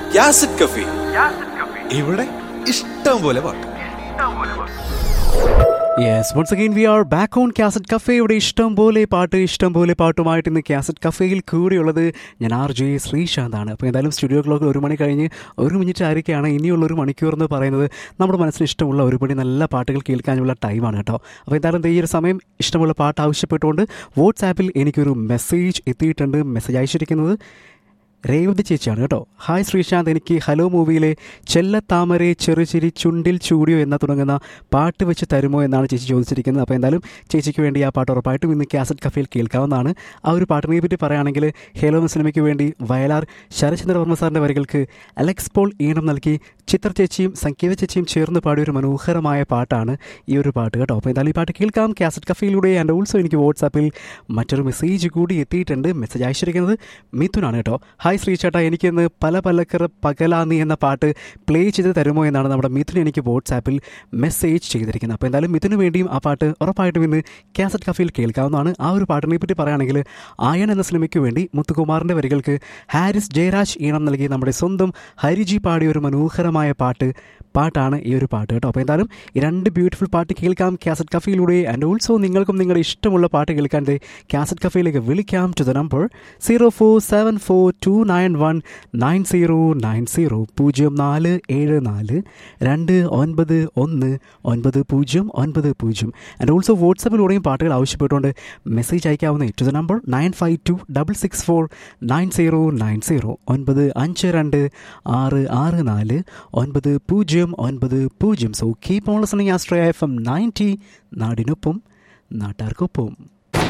യാസിഡ് കഫി ഇവിടെ ഇഷ്ടം പോലെ പാട്ട് yes once again we are back on cassette cafe ഇവിടെ ഇഷ്ടം പോലെ പാട്ട് ഇഷ്ടം പോലെ പാട്ടുമായിട്ട് ഇന്ന് കാസറ്റ് കഫേയിൽ കൂടെയുള്ളത് ഞാൻ ആർ ജെ ശ്രീശാന്താണ് അപ്പോൾ എന്തായാലും സ്റ്റുഡിയോ ക്ലോക്കിൽ ഒരു മണി കഴിഞ്ഞ് ഒരു മിനിറ്റ് ആയിരിക്കുകയാണ് ഇനിയുള്ള ഒരു മണിക്കൂർ എന്ന് പറയുന്നത് നമ്മുടെ മനസ്സിന് ഇഷ്ടമുള്ള ഒരുപടി നല്ല പാട്ടുകൾ കേൾക്കാനുള്ള ടൈമാണ് കേട്ടോ അപ്പോൾ എന്തായാലും ദേ ഈ ഒരു സമയം ഇഷ്ടമുള്ള പാട്ട് ആവശ്യപ്പെട്ടുകൊണ്ട് വാട്സാപ്പിൽ എനിക്കൊരു മെസ്സേജ് എത്തിയിട്ടുണ്ട് മെസ്സേജ് അയച്ചിരിക്കുന്നത് രേവതി ചേച്ചിയാണ് കേട്ടോ ഹായ് ശ്രീശാന്ത് എനിക്ക് ഹലോ മൂവിയിലെ ചെല്ലത്താമരെ ചെറുചിരി ചുണ്ടിൽ ചൂടിയോ എന്ന തുടങ്ങുന്ന പാട്ട് വെച്ച് തരുമോ എന്നാണ് ചേച്ചി ചോദിച്ചിരിക്കുന്നത് അപ്പോൾ എന്തായാലും ചേച്ചിക്ക് വേണ്ടി ആ പാട്ട് ഉറപ്പായിട്ടും ഇന്ന് കാസറ്റ് കഫയിൽ കേൾക്കാവുന്നതാണ് ആ ഒരു പാട്ടിനെ പറ്റി പറയുകയാണെങ്കിൽ ഹേലോ എന്ന സിനിമയ്ക്ക് വേണ്ടി വയലാർ ശരചന്ദ്രവർമ്മ സാറിൻ്റെ വരികൾക്ക് അലക്സ് പോൾ ഈണം നൽകി ചിത്ര ചേച്ചിയും സംഗീത ചേച്ചിയും ചേർന്ന് പാടിയ ഒരു മനോഹരമായ പാട്ടാണ് ഈ ഒരു പാട്ട് കേട്ടോ അപ്പോൾ എന്തായാലും ഈ പാട്ട് കേൾക്കാം കാസറ്റ് കഫയിലൂടെ ആൻഡ് ഓൾസോ എനിക്ക് വാട്സാപ്പിൽ മറ്റൊരു മെസ്സേജ് കൂടി എത്തിയിട്ടുണ്ട് മെസ്സേജ് അയച്ചിരിക്കുന്നത് മിഥുനാണ് കേട്ടോ ഹായ് ശ്രീചേട്ടാ എനിക്കിന്ന് പല പലക്കറ പകലാന്നി എന്ന പാട്ട് പ്ലേ ചെയ്ത് തരുമോ എന്നാണ് നമ്മുടെ മിഥുൻ എനിക്ക് വാട്സാപ്പിൽ മെസ്സേജ് ചെയ്തിരിക്കുന്നത് അപ്പോൾ എന്തായാലും മിഥുന് വേണ്ടിയും ആ പാട്ട് ഉറപ്പായിട്ടും ഇന്ന് കാസറ്റ് കഫയിൽ കേൾക്കാവുന്നതാണ് ആ ഒരു പാട്ടിനെ പറ്റി പറയുകയാണെങ്കിൽ ആയൻ എന്ന സിനിമയ്ക്ക് വേണ്ടി മുത്തുകുമാറിൻ്റെ വരികൾക്ക് ഹാരിസ് ജയരാജ് ഈണം നൽകി നമ്മുടെ സ്വന്തം ഹരിജി പാടിയ ഒരു മനോഹരമായ പാട്ട് പാട്ടാണ് ഈ ഒരു പാട്ട് കേട്ടോ അപ്പോൾ എന്തായാലും ഈ രണ്ട് ബ്യൂട്ടിഫുൾ പാട്ട് കേൾക്കാം കാസറ്റ് കഫയിലൂടെ ആൻഡ് ഓൾസോ നിങ്ങൾക്കും നിങ്ങളുടെ ഇഷ്ടമുള്ള പാട്ട് കേൾക്കാൻ ദേ കാസറ്റ് കഫയിലേക്ക് വിളിക്കാം to the number zero four seven four two nine one nine zero nine zero പൂജ്യം നാല് ഏഴ് നാല് രണ്ട് ഒൻപത് ഒന്ന് ഒൻപത് പൂജ്യം ഒൻപത് പൂജ്യം ആൻഡ് ഓൾസോ വാട്സപ്പിലൂടെയും പാട്ടുകൾ ആവശ്യപ്പെട്ടുകൊണ്ട് മെസ്സേജ് അയക്കാവുന്ന to the number nine five two double six four nine zero nine zero ഒൻപത് അഞ്ച് രണ്ട് ആറ് ആറ് നാല് ഒൻപത് പൂജ്യം ഒൻപത് പൂജ്യം സോ കീപ് ഓൺ ലിസണിങ് ആസ്ട്രയ എഫ് എം നയൻറ്റി നാടിനൊപ്പം നാട്ടാർക്കൊപ്പം